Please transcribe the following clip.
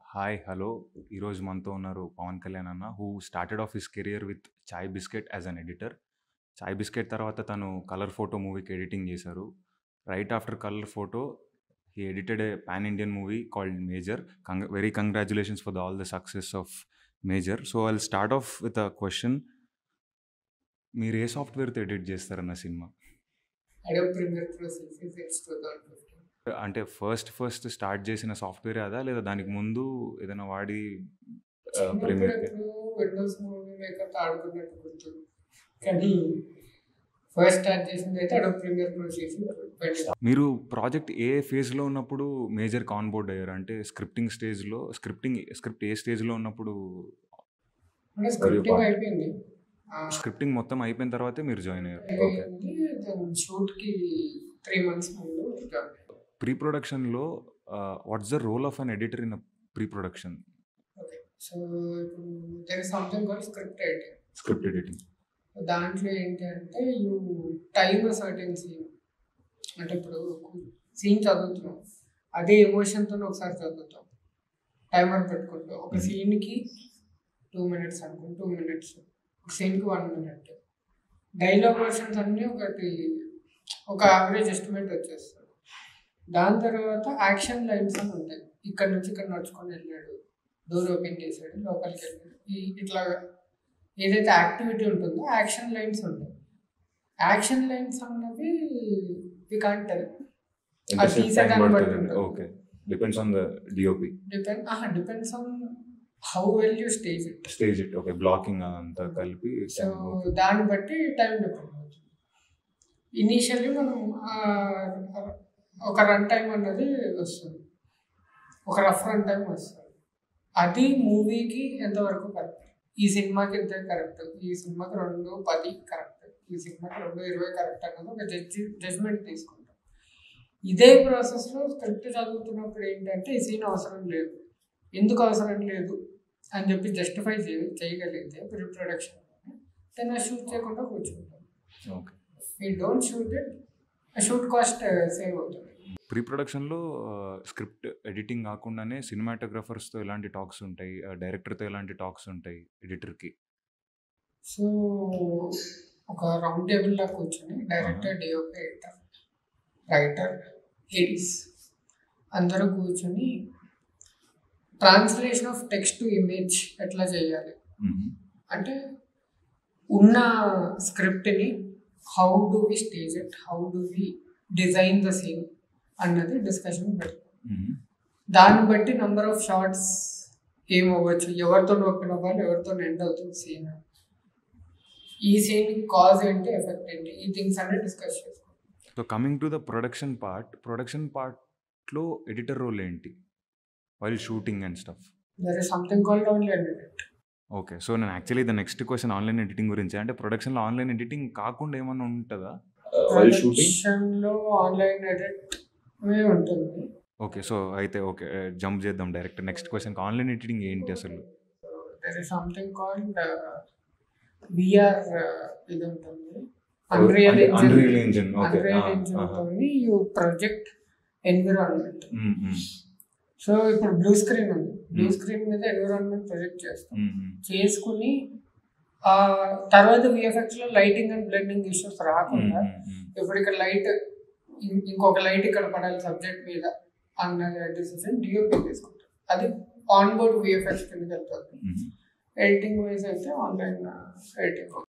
Hi hello ఈరోజు మనతో ఉన్నారు పవన్ కళ్యాణ్ అన్న who started off his career with chai biscuit as an editor chai biscuit తర్వాత తను కలర్ ఫోటో మూవీకి ఎడిటింగ్ చేశారు right after colour photo he edited a pan Indian movie called Major కంగ్ very congratulations for the all the success of Major so I start off with a question మీరు ఏ సాఫ్ట్వేర్తో edit చేస్తారన్న cinema Adobe Premiere Pro CC6 2015. అంటే first first start చేసిన software అదా లేదా దానికి ముందు ఏదైనా వాడి ప్రీమియర్ చిన్నప్పుడు విండోస్ మూవీ మేకర్ ఆడుకున్నట్టు గుర్తు కానీ ఫస్ట్ స్టార్ట్ చేసింది అయితే అడోబ్ ప్రీమియర్ ప్రో చేసి మీరు ప్రాజెక్ట్ ఏ ఫేజ్లో ఉన్నప్పుడు మేజర్ కాన్ బోర్డ్ అయ్యారు అంటే స్క్రిప్టింగ్ స్టేజ్లో స్క్రిప్టింగ్ స్క్రిప్ట్ ఏ స్టేజ్లో ఉన్నప్పుడు అంటే స్క్రిప్టింగ్ అయిపోయింది స్క్రిప్టింగ్ మొత్తం అయిపోయిన తర్వాతే మీరు జాయిన్ అయ్యారు ఓకే అయిపోయింది దాని షూట్కి త్రీ మంత్స్ ముందు join అయ్యాను. ప్రీ ప్రొడక్షన్లో what's the role of an editor in pre production okay so ఇప్పుడు there is something call script writing script editing దాంట్లో ఏంటి అంటే యూ టైమ్ సర్టెన్ సీన్ అంటే ఇప్పుడు సీన్ చదువుతున్నాం అదే ఎమోషన్తో ఒకసారి చదువుతాం టైమర్ పెట్టుకుంటాం ఒక Mhm. సీన్కి టూ మినిట్స్ అనుకో టూ మినిట్స్ ఒక సీన్కి వన్ మినిట్ డైలాగ్ వర్షన్స్ అన్నీ ఒకటి ఒక యావరేజ్ ఎస్టిమేట్ వచ్చేస్తుంది దాని తర్వాత యాక్షన్ లైన్స్ అని ఉంటాయి ఇక్కడ నుంచి ఇక్కడ నడుచుకొని వెళ్ళాడు డోర్ ఓపెన్ చేశాడు లోపలికి వెళ్ళాడు ఈ ఇట్లా ఏదైతే యాక్టివిటీ ఉంటుందో యాక్షన్ లైన్స్ ఉంటాయి యాక్షన్ లైన్స్ అన్నవి వి కాంట్ టెల్ అది తీసేదాన్ని బట్టి ఉంటుంది. Okay depends on the DOP depend depends on how well you stage it stage it okay blocking అదంతా కలిపి సో దాన్ని బట్టి టైం డిపెండ్ అవుతుంది ఇనీషియల్లీ మనం ఆ, ఒక రన్ టైం అన్నది వస్తుంది ఒక రఫ్ రన్ టైం వస్తుంది అది మూవీకి ఎంతవరకు కరెక్ట్ ఈ సినిమాకి ఎంత కరెక్ట్ ఈ సినిమాకి రెండు పది కరెక్ట్ ఈ సినిమాకి రెండు ఇరవై కరెక్ట్ అన్నది ఒక జడ్జి జడ్జ్మెంట్ తీసుకుంటాం ఇదే ప్రాసెస్లో స్క్రిప్ట్ చదువుతున్నప్పుడు ఏంటంటే ఈ సీన్ అవసరం లేదు ఎందుకు అవసరం లేదు అని చెప్పి జస్టిఫై చేయ చేయగలిగితే ప్రీ ప్రొడక్షన్ దెన్ ఆ షూట్ చేయకుండా కూర్చుంటాం okay we don't shoot it shoot cost save అవుతుంది ప్రీ ప్రొడక్షన్లో స్క్రిప్ట్ ఎడిటింగ్ కాకుండానే సినిమాటోగ్రఫర్స్తో ఎలాంటి టాక్స్ ఉంటాయి డైరెక్టర్తో ఎలాంటి టాక్స్ ఉంటాయి ఎడిటర్కి సో ఒక రౌండ్ టేబుల్ లా కూర్చొని డైరెక్టర్ డిఓపి ఎడిటర్ రైటర్ ఎడిస్ అందరూ కూర్చొని translation of text to image ఎట్లా చేయాలి అంటే ఉన్న స్క్రిప్ట్ని how do we stage it how do we design the scene అన్నది డిస్కషన్ పెడతాం దాన్ని బట్టి నంబర్ ఆఫ్ షార్ట్స్ ఏం అవ్వచ్చు ఎవరితో ఓపెన్ అవ్వాలి ఎవరితో ఎండ్ అవుతుంది సీన్ ఈ సీన్ కాజ్ ఏంటి ఎఫెక్ట్ ఏంటి ఈ థింగ్స్ అన్ని డిస్కస్ చేసుకోవాలి so coming to the production part production పార్ట్లో ఎడిటర్ రోల్ ఏంటి while shooting and stuff there is something called online edit okay so నేను actually the next question online editing గురించి అంటే ప్రొడక్షన్లో ఆన్లైన్ ఎడిటింగ్ కాకుండా ఏమన్నా ఉంటుందా లో ఆన్లైన్ ఎడిట్ ఉంటుంది ఓకే సో అయితే ఓకే జంప్ చేద్దాం direct next question online editing ఏంటి అసలు there is something called VR ఇది ఉంటుంది అన్రియల్ అంటే Engine Unreal Engine, okay. Unreal Ah, Engine aha. తోని యూ ప్రొజెక్ట్ ఎన్విరాన్మెంట్ సో ఇప్పుడు బ్లూ స్క్రీన్ ఉంది బ్లూ Hmm. స్క్రీన్ మీద ఎన్విరాన్మెంట్ ప్రొజెక్ట్ చేస్తాం Mm-hmm. చేసుకుని ఆ తర్వాత విఎఫ్ఎక్స్ లో లైటింగ్ అండ్ బ్లెండింగ్ ఇష్యూస్ రాకుండా ఇప్పుడు ఇక్కడ లైట్ ఇంకొక లైట్ ఇక్కడ పడాలి సబ్జెక్ట్ మీద అన్న డిసిషన్ డిఓపి తీసుకుంటారు అది ఆన్ బోర్డ్ విఎఫ్ఎక్స్ కింద వెళ్తుంది ఎడిటింగ్ వైజ్ అయితే ఆన్లైన్ ఎడిటింగ్